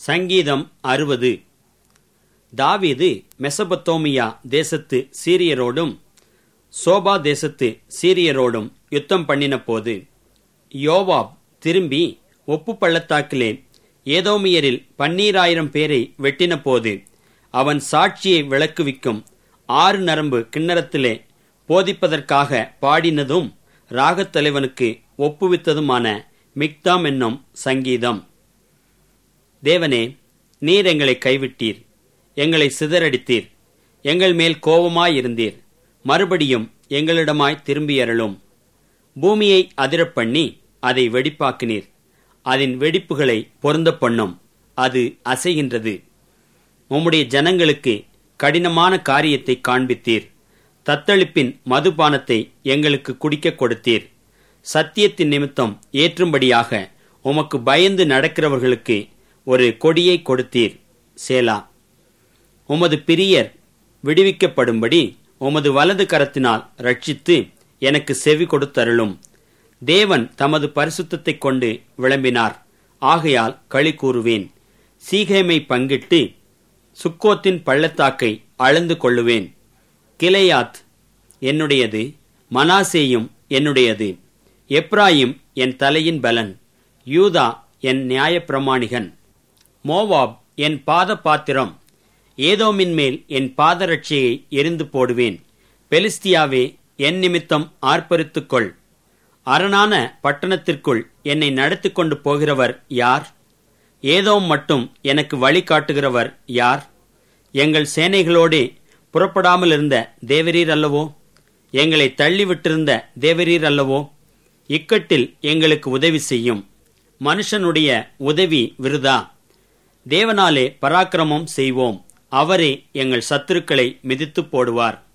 சங்கீதம் அறுபது தாவீது மெசபத்தோமியா தேசத்து சீரியரோடும் சோபா தேசத்து சீரியரோடும் யுத்தம் பண்ணின போது யோவாப் திரும்பி ஒப்பு பள்ளத்தாக்கிலே ஏதோமியரில் பன்னீராயிரம் பேரை வெட்டின போது அவன் சாட்சியை விளக்குவிக்கும் ஆறு நரம்பு கிண்ணறத்திலே போதிப்பதற்காக பாடினதும் ராகத்தலைவனுக்கு ஒப்புவித்ததுமான மிக்தாம் என்னும் சங்கீதம் தேவனே நீர் எங்களை கைவிட்டீர் எங்களை சிதறடித்தீர் எங்கள் மேல் கோபமாயிருந்தீர் மறுபடியும் எங்களிடமாய் திரும்பியறலும் பூமியை அதிரப் பண்ணி அதை வெடிப்பாக்கினீர் அதன் வெடிப்புகளை பொருந்த பண்ணும் அது அசைகின்றது உம்முடைய ஜனங்களுக்கு கடினமான காரியத்தை காண்பித்தீர் தத்தளிப்பின் மதுபானத்தை எங்களுக்கு குடிக்க கொடுத்தீர் சத்தியத்தின் நிமித்தம் ஏற்றும்படியாக உமக்கு பயந்து நடக்கிறவர்களுக்கு ஒரு கொடியை கொடுத்தீர் சேலா உமது பிரியர் விடுவிக்கப்படும்படி உமது வலது கரத்தினால் ரட்சித்து எனக்கு செவி கொடுத்தருளும் தேவன் தமது பரிசுத்தத்தைக் கொண்டு விளம்பினார் ஆகையால் களி கூறுவேன் சீகேமை பங்கிட்டு சுக்கோத்தின் பள்ளத்தாக்கை அளந்து கொள்ளுவேன் கிளையாத் என்னுடையது மனாசேயும் என்னுடையது எப்ராயிம் என் தலையின் பலன் யூதா என் நியாயப்பிரமாணிகன் மோவாப் என் பாத பாத்திரம் ஏதோமின் மேல் என் பாதரட்சியை எரிந்து போடுவேன் பெலிஸ்தியாவே என் நிமித்தம் ஆர்ப்பரித்துக்கொள் அரணான பட்டணத்திற்குள் என்னை நடத்தி கொண்டு போகிறவர் யார் ஏதோ மட்டும் எனக்கு வழி காட்டுகிறவர் யார் எங்கள் சேனைகளோடே புறப்படாமல் இருந்த தேவரீர் அல்லவோ எங்களை தள்ளிவிட்டிருந்த தேவரீர் அல்லவோ இக்கட்டில் எங்களுக்கு உதவி செய்யும் மனுஷனுடைய உதவி விருதா தேவனாலே பராக்கிரமம் செய்வோம் அவரே எங்கள் சத்துருக்களை மிதித்து போடுவார்